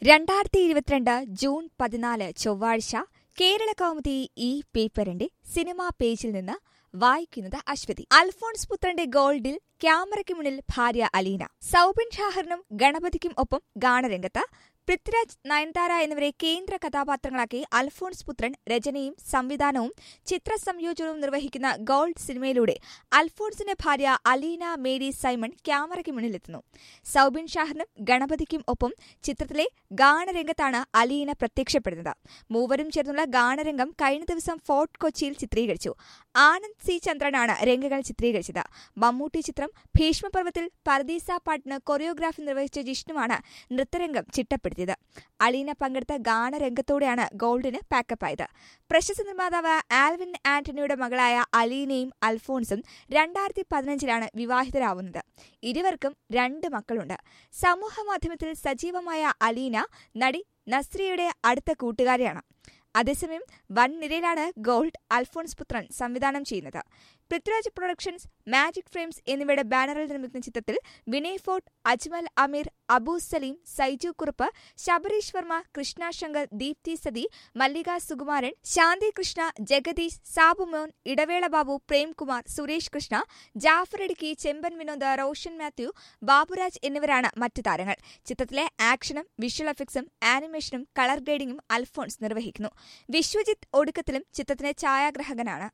രണ്ടായിരത്തി ഇരുപത്തിരണ്ട് ജൂൺ പതിനാല് ചൊവ്വാഴ്ച കേരള കൗമുദി ഈ പേപ്പറിന്റെ സിനിമാ പേജിൽ നിന്ന് വായിക്കുന്നത് അശ്വതി അൽഫോൺസ് പുത്രന്റെ ഗോൾഡിൽ ക്യാമറയ്ക്ക് മുന്നിൽ ഭാര്യ അലീന സൗബിൻ ഷാഹറിനും ഗണപതിക്കും ഒപ്പം ഗാനരംഗത്ത് പൃഥ്വിരാജ് നയൻതാര എന്നിവരെ കേന്ദ്ര കഥാപാത്രങ്ങളാക്കി അൽഫോൺസ് പുത്രൻ രചനയും സംവിധാനവും ചിത്ര സംയോജനവും നിർവഹിക്കുന്ന ഗോൾഡ് സിനിമയിലൂടെ അൽഫോൺസിന്റെ ഭാര്യ അലീന മേരി സൈമൺ ക്യാമറയ്ക്ക് മുന്നിലെത്തുന്നു സൗബിൻ ഷാഹറിനും ഗണപതിക്കും ഒപ്പം ചിത്രത്തിലെ ഗാനരംഗത്താണ് അലീന പ്രത്യക്ഷപ്പെടുന്നത് മൂവരും ചേർന്നുള്ള ഗാനരംഗം കഴിഞ്ഞ ദിവസം ഫോർട്ട് കൊച്ചിയിൽ ചിത്രീകരിച്ചു ആനന്ദ് സി ചന്ദ്രനാണ് രംഗങ്ങൾ ചിത്രീകരിച്ചത് മമ്മൂട്ടി ചിത്രം ഭീഷ്മപർവത്തിൽ പർദീസ പാട്ടിന് കൊറിയോഗ്രാഫി നിർവഹിച്ച ജിഷ്ണുവാണ് നൃത്തരംഗം ചിട്ടപ്പെടുത്തിയത് അലീന പങ്കെടുത്ത ഗാനരംഗത്തോടെയാണ് ഗോൾഡിന് പാക്കപ്പായത് പ്രശസ്ത നിർമ്മാതാവ് ആൽവിൻ ആന്റണിയുടെ മകളായ അലീനയും അൽഫോൺസും രണ്ടായിരത്തി പതിനഞ്ചിലാണ് വിവാഹിതരാവുന്നത് ഇരുവർക്കും രണ്ട് മക്കളുണ്ട് സമൂഹമാധ്യമത്തിൽ സജീവമായ അലീന നടി നസ്രിയയുടെ അടുത്ത കൂട്ടുകാരിയാണ് അതേസമയം വൻ നിരയിലാണ് ഗോൾഡ് അൽഫോൺസ് പുത്രൻ സംവിധാനം ചെയ്യുന്നത് പൃഥ്വിരാജ് പ്രൊഡക്ഷൻസ് മാജിക് ഫ്രെയിംസ് എന്നിവയുടെ ബാനറിൽ നിർമ്മിക്കുന്ന ചിത്രത്തിൽ വിനയ് ഫോർട്ട് അജ്മൽ അമീർ അബു സലീം സൈജു കുറുപ്പ് ശബരീഷ് വർമ്മ കൃഷ്ണ ശങ്കർ ദീപ്തി സതി മല്ലിക സുകുമാരൻ ശാന്തി കൃഷ്ണ ജഗദീഷ് സാബുമോൻ ഇടവേള ബാബു പ്രേംകുമാർ സുരേഷ് കൃഷ്ണ ജാഫർ ഇടുക്കി ചെമ്പൻ വിനോദ് റോഷൻ മാത്യു ബാബുരാജ് എന്നിവരാണ് മറ്റു താരങ്ങൾ ചിത്രത്തിലെ ആക്ഷനും വിഷ്വൽ എഫക്ട്സും ആനിമേഷനും കളർ ഗ്രേഡിംഗും അൽഫോൺസ് നിർവഹിക്കുന്നു വിശ്വജിത്ത് ഒടുക്കത്തിലും ചിത്രത്തിന് ഛായാഗ്രാഹകനാണ്